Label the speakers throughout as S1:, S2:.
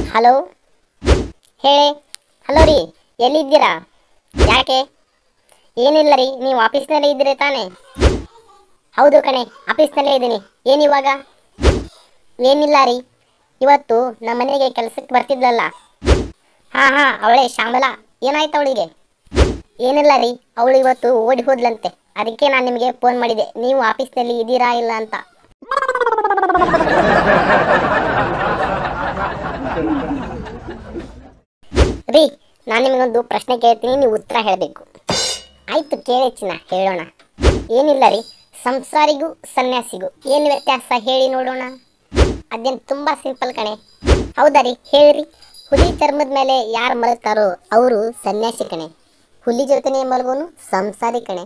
S1: hello ಹೇಳಿ hello ರೀ ಎಲ್ಲಿದ್ದೀರಾ ಯಾಕೆ ಏನಿಲ್ಲ ರೀ ನೀವು ಆಫೀಸ್ನಲ್ಲೇ ಇದ್ದೀರಿ ತಾನೇ ಹೌದು ಕಣೆ ಆಫೀಸ್ನಲ್ಲೇ ಇದ್ದೀನಿ ಏನಿವಾಗ ಏನಿಲ್ಲ ರೀ ಇವತ್ತು ನಮ್ಮ ಮನೆಗೆ ಕೆಲಸಕ್ಕೆ ಬರ್ತಿದ್ಲಲ್ಲ ಹಾಂ ಹಾಂ ಅವಳೇ ಶ್ಯಾಮಲಾ ಏನಾಯ್ತು ಅವಳಿಗೆ ಏನಿಲ್ಲ ರೀ ಅವಳು ಇವತ್ತು ಓಡಿ ಹೋದ್ಲಂತೆ ಅದಕ್ಕೆ ನಾನು ನಿಮಗೆ ಫೋನ್ ಮಾಡಿದೆ ನೀವು ಆಫೀಸ್ನಲ್ಲಿ ಇದ್ದೀರಾ ಇಲ್ಲ ಅಂತ ರೀ ನಾನು ನಿಮಗೊಂದು ಪ್ರಶ್ನೆ ಕೇಳ್ತೀನಿ ನೀವು ಉತ್ತರ ಹೇಳಬೇಕು ಆಯ್ತು ಕೇಳಿ ಚಿನ್ನ ಹೇಳೋಣ ಏನಿಲ್ಲ ರೀ ಸಂಸಾರಿಗೂ ಸನ್ಯಾಸಿಗೂ ಏನು ವ್ಯತ್ಯಾಸ ಹೇಳಿ ನೋಡೋಣ ಅದೇನು ತುಂಬ ಸಿಂಪಲ್ ಕಣೆ ಹೌದಾ ರೀ ಹೇಳ್ರಿ ಹುಲಿ ಚರ್ಮದ ಮೇಲೆ ಯಾರು ಮಲಗ್ತಾರೋ ಅವರು ಸನ್ಯಾಸಿ ಕಣೆ ಹುಲಿ ಜೊತೆನೇ ಮಲಗೋನು ಸಂಸಾರಿ ಕಣೆ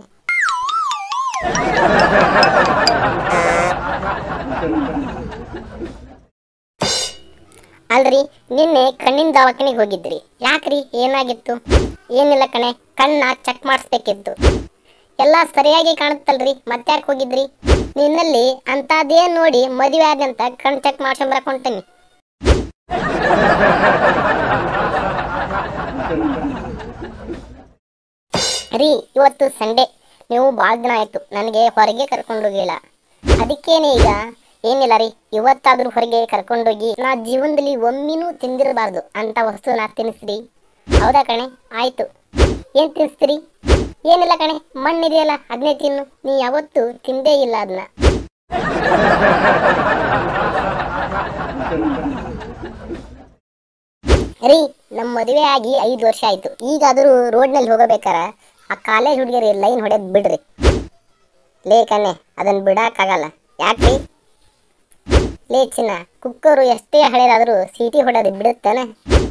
S1: ಅಲ್ರಿ ನಿನ್ನೆ ಕಣ್ಣಿನ ದವಾಖಾನೆಗೆ ಹೋಗಿದ್ರಿ ಯಾಕ್ರಿ ಏನಾಗಿತ್ತು ಏನಿಲ್ಲ ಕಣೆ ಕಣ್ಣ ಚೆಕ್ ಮಾಡಿಸ್ಬೇಕಿತ್ತು ಎಲ್ಲ ಸರಿಯಾಗಿ ಕಾಣುತ್ತಲ್ರಿ ಮತ್ತ್ಯಾಕೆ ಹೋಗಿದ್ರಿ ನಿನ್ನಲ್ಲಿ ಅಂಥದ್ದೇನು ನೋಡಿ ಮದುವೆ ಆದಂತ ಕಣ್ ಚೆಕ್ ಮಾಡ್ಸ್ಕೊಂಬರಕ್ ಹೊಂಟೀನಿ ರೀ ಇವತ್ತು ಸಂಡೇ ನೀವು ಭಾಳ ದಿನ ಆಯ್ತು ನನಗೆ ಹೊರಗೆ ಕರ್ಕೊಂಡೋಗಿಲ್ಲ ಅದಕ್ಕೇನೆ ಈಗ ಏನಿಲ್ಲ ರೀ ಇವತ್ತಾದ್ರೂ ಹೊರಗೆ ಕರ್ಕೊಂಡೋಗಿ ನಾ ಜೀವನದಲ್ಲಿ ಒಮ್ಮಿನೂ ತಿಂದಿರಬಾರ್ದು ಅಂತ ವಸ್ತು ನಾ ತಿನ್ನಿಸ್ರಿ ಹೌದಾ ಕಣೆ ಆಯ್ತು ಏನ್ ತಿನ್ನಿಸ್ತೀರಿ ಏನಿಲ್ಲ ಕಣೆ ಮಣ್ಣಿದೆಯಲ್ಲ ಅದನ್ನೇ ತಿನ್ನು ನೀ ಯಾವತ್ತೂ ತಿಂದೇ ಇಲ್ಲ ಅದನ್ನ ರೀ ನಮ್ಮ ಮದುವೆ ಆಗಿ ಐದು ವರ್ಷ ಆಯ್ತು ಈಗಾದರೂ ರೋಡ್ನಲ್ಲಿ ಹೋಗಬೇಕಾರ ಆ ಕಾಲೇಜ್ ಹುಡುಗಿಯರು ಲೈನ್ ಹೊಡೆದ್ ಬಿಡ್ರಿ ಲೇ ಕಣ್ಣೆ ಅದನ್ನ ಬಿಡಕ್ಕಾಗಲ್ಲ ಯಾಕ್ರಿ ಲೇ ಚಿನ್ನ ಕುಕ್ಕರು ಎಷ್ಟೇ ಹಳೇದಾದರೂ ಸೀಟಿ ಹೊಡೆದು ಬಿಡುತ್ತಾನೆ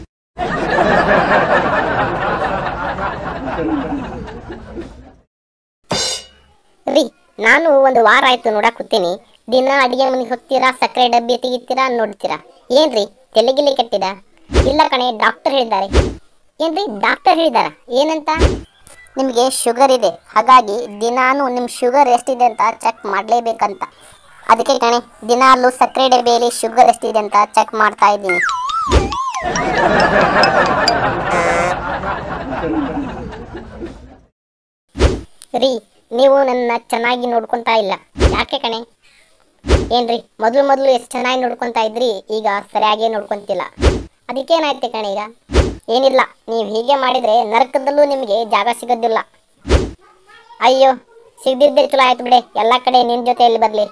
S1: ರೀ ನಾನು ಒಂದು ವಾರ ಆಯ್ತು ನೋಡಕ್ ಕೂತೀನಿ ದಿನ ಅಡಿಗೆ ಮನೆಗೆ ಹೋಗ್ತೀರಾ ಸಕ್ಕರೆ ಡಬ್ಬಿ ತೆಗಿತೀರಾ ನೋಡ್ತೀರಾ ಏನ್ರಿ ತೆಲಿಗಿಲಿ ಕಟ್ಟಿದ ಇಲ್ಲ ಕಣೆ ಡಾಕ್ಟರ್ ಹೇಳಿದ್ದಾರೆ ಏನ್ರಿ ಡಾಕ್ಟರ್ ಹೇಳಿದಾರ ಏನಂತ ನಿಮಗೆ ಶುಗರ್ ಇದೆ ಹಾಗಾಗಿ ದಿನಾನು ನಿಮ್ಮ ಶುಗರ್ ಎಷ್ಟಿದೆ ಅಂತ ಚೆಕ್ ಮಾಡಲೇಬೇಕಂತ ಅದಕ್ಕೆ ಕಣೆ ದಿನಾಲು ಸಕ್ಕರೆ ಡಬ್ಬಿಯಲ್ಲಿ ಶುಗರ್ ಎಷ್ಟಿದೆ ಅಂತ ಚೆಕ್ ಮಾಡ್ತಾ ಇದ್ದೀನಿ ರೀ ನೀವು ನನ್ನ ಚೆನ್ನಾಗಿ ನೋಡ್ಕೊಂತಾ ಇಲ್ಲ ಯಾಕೆ ಕಣೆ ಏನ್ರಿ ಮೊದಲು ಮೊದಲು ಎಷ್ಟು ಚೆನ್ನಾಗಿ ನೋಡ್ಕೊಂತಾ ಇದ್ರಿ ಈಗ ಸರಿಯಾಗಿ ನೋಡ್ಕೊಂತಿಲ್ಲ ಅದಕ್ಕೇನಾಯ್ತು ಕಣೆ ಈಗ ಏನಿಲ್ಲ ನೀವು ಹೀಗೆ ಮಾಡಿದ್ರೆ ನರಕದಲ್ಲೂ ನಿಮಗೆ ಜಾಗ ಸಿಗೋದಿಲ್ಲ ಅಯ್ಯೋ ಸಿಗದಿದ್ದೆ ಚಲೋ ಆಯ್ತು ಬಿಡೆ ಎಲ್ಲ ಕಡೆ ನಿನ್ ಜೊತೆಯಲ್ಲಿ ಬರಲಿ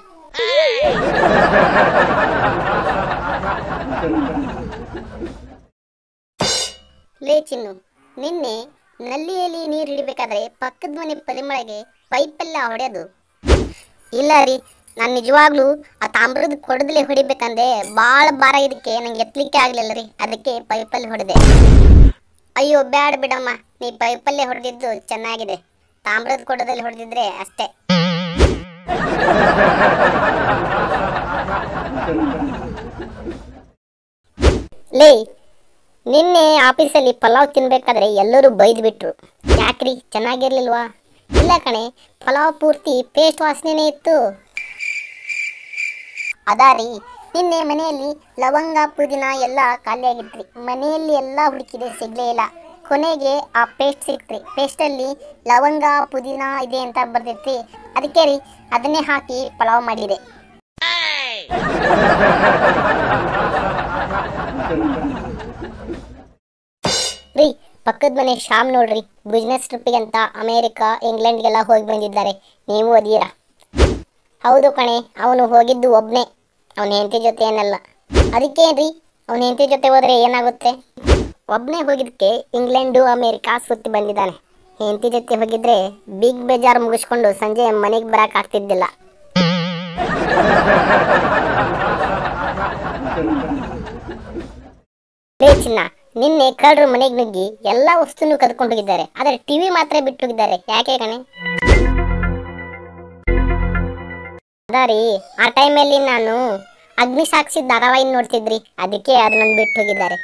S1: ಲೇ ಚಿನ್ನು ನಿನ್ನೆ ನಲ್ಲಿಯಲ್ಲಿ ನೀರು ಹಿಡಿಬೇಕಾದ್ರೆ ಪಕ್ಕದ ಮನೆ ಪರಿಮಳಗೆ ಪೈಪೆಲ್ಲ ಹೊಡೆಯೋದು ಇಲ್ಲ ರೀ ನಾನು ನಿಜವಾಗ್ಲೂ ಆ ತಾಮ್ರದ ಕೊಡದಲ್ಲೇ ಹೊಡಿಬೇಕಂದ್ರೆ ಭಾಳ ಭಾರ ಇದಕ್ಕೆ ನಂಗೆ ಎತ್ತಲಿಕ್ಕೆ ಆಗಲಿಲ್ಲ ರೀ ಅದಕ್ಕೆ ಪೈಪಲ್ಲಿ ಹೊಡೆದೆ ಅಯ್ಯೋ ಬ್ಯಾಡ ಬಿಡಮ್ಮ ನೀ ಪೈಪಲ್ಲೇ ಹೊಡೆದಿದ್ದು ಚೆನ್ನಾಗಿದೆ ತಾಮ್ರದ ಕೊಡದಲ್ಲಿ ಹೊಡೆದಿದ್ರೆ ಅಷ್ಟೇ ಲೇ ನಿನ್ನೆ ಆಫೀಸಲ್ಲಿ ಪಲಾವ್ ತಿನ್ಬೇಕಾದ್ರೆ ಎಲ್ಲರೂ ಬೈದು ಬಿಟ್ರು ಯಾಕ್ರಿ ಚೆನ್ನಾಗಿರ್ಲಿಲ್ವಾ ಇಲ್ಲ ಕಣೆ ಪಲಾವ್ ಪೂರ್ತಿ ಪೇಸ್ಟ್ ವಾಸನೆನೇ ಇತ್ತು ಅದಾ ರೀ ನಿನ್ನೆ ಮನೆಯಲ್ಲಿ ಲವಂಗ ಪುದೀನ ಎಲ್ಲ ಖಾಲಿಯಾಗಿತ್ರಿ ಮನೆಯಲ್ಲಿ ಎಲ್ಲ ಹುಡುಕಿದೆ ಸಿಗ್ಲೇ ಇಲ್ಲ ಕೊನೆಗೆ ಆ ಪೇಸ್ಟ್ ಸಿಕ್ತ್ರಿ ಪೇಸ್ಟಲ್ಲಿ ಲವಂಗ ಪುದೀನ ಇದೆ ಅಂತ ಬರ್ದಿತ್ರಿ ಅದಕ್ಕೆ ರೀ ಅದನ್ನೇ ಹಾಕಿ ಪಲಾವ್ ಮಾಡಿದೆ ರೀ ಪಕ್ಕದ ಮನೆ ಶ್ಯಾಮ್ ನೋಡ್ರಿ ಬಿಸ್ನೆಸ್ ಟ್ರಿಪ್ಪಿಗೆ ಅಂತ ಅಮೇರಿಕ ಇಂಗ್ಲೆಂಡ್ಗೆಲ್ಲ ಹೋಗಿ ಬಂದಿದ್ದಾರೆ ನೀವು ಅದೀರಾ ಹೌದು ಕಣೆ ಅವನು ಹೋಗಿದ್ದು ಒಬ್ಬನೇ ಅವನ ಹೆಂಡತಿ ಜೊತೆ ಏನಲ್ಲ ಅದಕ್ಕೇನ್ರಿ ಅವನ ಹೆಂಡತಿ ಜೊತೆ ಹೋದ್ರೆ ಏನಾಗುತ್ತೆ ಒಬ್ಬನೇ ಹೋಗಿದ್ದಕ್ಕೆ ಇಂಗ್ಲೆಂಡು ಅಮೇರಿಕ ಸುತ್ತಿ ಬಂದಿದ್ದಾನೆ ಹೆಂಡತಿ ಜೊತೆ ಹೋಗಿದ್ರೆ ಬಿಗ್ ಬೇಜಾರ್ ಮುಗಿಸ್ಕೊಂಡು ಸಂಜೆ ಮನೆಗೆ ಬರಕ್ ಆಗ್ತಿದ್ದಿಲ್ಲ ಲೇ ಚಿನ್ನ ನಿನ್ನೆ ಕಳ್ಳರು ಮನೆಗೆ ನುಗ್ಗಿ ಎಲ್ಲ ವಸ್ತುನು ಕದ್ಕೊಂಡು ಹೋಗಿದ್ದಾರೆ ಆದರೆ ಟಿವಿ ಮಾತ್ರ ಬಿಟ್ಟು ಹೋಗಿದ್ದಾರೆ ಯಾಕೆ ಕಣೆ ಅದಾರಿ ಆ ಟೈಮಲ್ಲಿ ನಾನು ಅಗ್ನಿ ಸಾಕ್ಷಿ ಧಾರಾವಾಹಿ ನೋಡ್ತಿದ್ರಿ ಅದಕ್ಕೆ ಅದನ್ನ ಬಿಟ್ಟು ಹೋಗಿದ್ದಾರೆ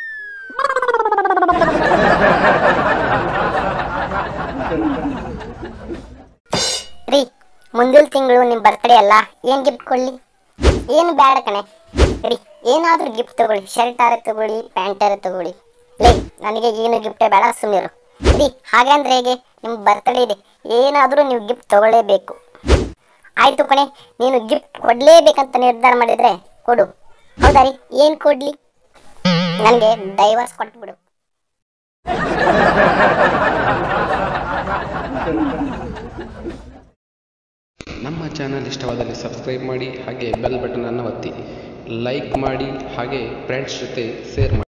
S1: ರೀ ಮುಂದಿನ ತಿಂಗಳು ನಿಮ್ಮ ಬರ್ತಡೇ ಅಲ್ಲ ಏನ್ ಗಿಫ್ಟ್ ಕೊಡ್ಲಿ ಏನು ಬೇಡ ಕಣೆ ರೀ ಏನಾದರೂ ಗಿಫ್ಟ್ ತಗೊಳ್ಳಿ ಶರ್ಟಾರೆ ತಗೊಳ್ಳಿ ಪ್ಯಾಂಟಾರೆ ತಗೊಳ್ಳಿ ಲೇ ನನಗೆ ಏನು ಗಿಫ್ಟೇ ಬೇಡ ಸುಮ್ಮನಿರು ರೀ ಹಾಗೆ ಅಂದ್ರೆ ಹೇಗೆ ನಿಮ್ಮ ಬರ್ತಡೇ ಇದೆ ಏನಾದರೂ ನೀವು ಗಿಫ್ಟ್ ತಗೊಳ್ಳೇಬೇಕು ಆಯಿತು ಕಣೆ ನೀನು ಗಿಫ್ಟ್ ಕೊಡಲೇಬೇಕಂತ ನಿರ್ಧಾರ ಮಾಡಿದರೆ ಕೊಡು ಹೌದಾ ರೀ ಏನು ಕೊಡಲಿ ನನಗೆ ಡೈವರ್ಸ್ ಕೊಟ್ಬಿಡು
S2: ನಮ್ಮ ಚಾನಲ್ ಇಷ್ಟವಾದಲ್ಲಿ ಸಬ್ಸ್ಕ್ರೈಬ್ ಮಾಡಿ ಹಾಗೆ ಬೆಲ್ ಬಟನನ್ನು ಒತ್ತಿ ಲೈಕ್ ಮಾಡಿ ಹಾಗೆ ಫ್ರೆಂಡ್ಸ್ ಜೊತೆ ಶೇರ್ ಮಾಡಿ